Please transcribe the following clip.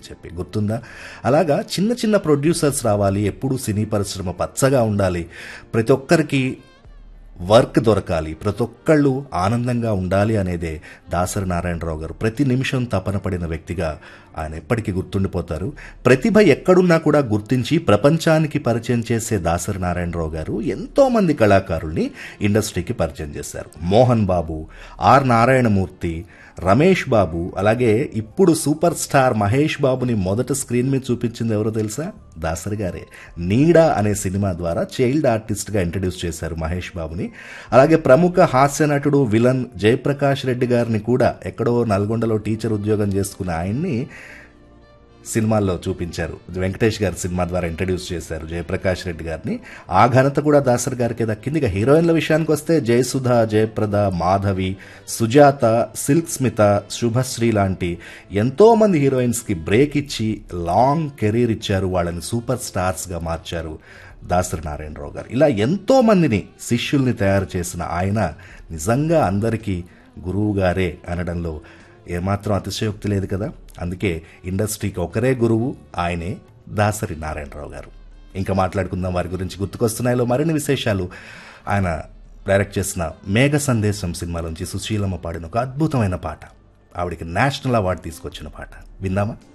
అని చెప్పి గుర్తుందా అలాగా చిన్న చిన్న ప్రొడ్యూసర్స్ రావాలి ఎప్పుడు సినీ పరిశ్రమ పచ్చగా ఉండాలి ప్రతి ఒక్కరికి వర్క్ దొరకాలి ప్రతి ఒక్కళ్ళు ఆనందంగా ఉండాలి అనేదే దాసరి నారాయణరావు గారు ప్రతి నిమిషం తపన పడిన వ్యక్తిగా ఆయన ఎప్పటికీ గుర్తుండిపోతారు ప్రతిభ ఎక్కడున్నా కూడా గుర్తించి ప్రపంచానికి పరిచయం చేసే దాసరి నారాయణరావు గారు ఎంతో మంది కళాకారుల్ని ఇండస్ట్రీకి పరిచయం చేశారు మోహన్ బాబు ఆర్ నారాయణమూర్తి రమేష్ బాబు అలాగే ఇప్పుడు సూపర్ స్టార్ మహేష్ బాబుని మొదట స్క్రీన్ మీద చూపించింది ఎవరో తెలుసా దాసరి గారే నీడా అనే సినిమా ద్వారా చైల్డ్ ఆర్టిస్ట్గా ఇంట్రడ్యూస్ చేశారు మహేష్ బాబుని అలాగే ప్రముఖ హాస్య నటుడు విలన్ జయప్రకాష్ రెడ్డి గారిని కూడా ఎక్కడో నల్గొండలో టీచర్ ఉద్యోగం చేసుకున్న ఆయన్ని సినిమాల్లో చూపించారు వెంకటేష్ గారి సినిమా ద్వారా ఇంట్రడ్యూస్ చేశారు జయప్రకాష్ రెడ్డి గారిని ఆ ఘనత కూడా దాసర్ గారికి దక్కింది ఇక హీరోయిన్ల విషయానికి వస్తే జయసుధ జయప్రద మాధవి సుజాత సిల్క్ స్మిత శుభశ్రీ లాంటి ఎంతో మంది హీరోయిన్స్కి బ్రేక్ ఇచ్చి లాంగ్ కెరీర్ ఇచ్చారు వాళ్ళని సూపర్ స్టార్స్గా మార్చారు దాసరి నారాయణరావు గారు ఇలా ఎంతో మందిని శిష్యుల్ని తయారు చేసిన ఆయన నిజంగా అందరికీ గురువు గారే అనడంలో ఏమాత్రం అతిశయోక్తి లేదు కదా అందుకే ఇండస్ట్రీకి ఒకరే గురువు ఆయనే దాసరి నారాయణరావు గారు ఇంకా మాట్లాడుకుందాం వారి గురించి గుర్తుకొస్తున్నాయిలో మరిన్ని విశేషాలు ఆయన డైరెక్ట్ చేసిన మేఘ సందేశం సినిమాలోంచి సుశీలమ్మ పాడిన ఒక అద్భుతమైన పాట ఆవిడికి నేషనల్ అవార్డు తీసుకొచ్చిన పాట విందామా